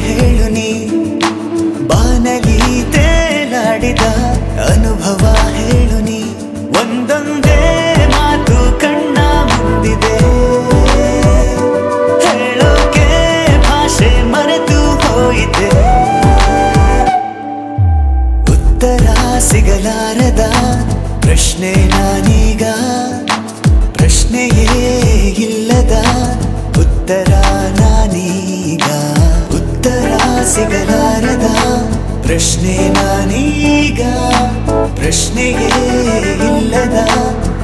ಹೇಳು ನೀ ಬಾನಲಿ ತೇಲಾಡಿದ ಅನುಭವ ಹೇಳು ನೀ ಒಂದೊಂದೇ ಮಾತು ಕಣ್ಣ ಮುಂದಿದೆ ಹೇಳೋಕೆ ಭಾಷೆ ಮರೆತು ಹೋಯಿತೆ ಉತ್ತರ ಸಿಗಲಾರದ ಪ್ರಶ್ನೆ ನಾನೀಗ ಪ್ರಶ್ನೆಯೇ ಇಲ್ಲದ ಉತ್ತರ ನಾನೀಗ ಉತ್ತರ ಸಿಗಲಾರದ ಪ್ರಶ್ನೆ ನಾನೀಗ ಪ್ರಶ್ನೆಯೇ ಇಲ್ಲದ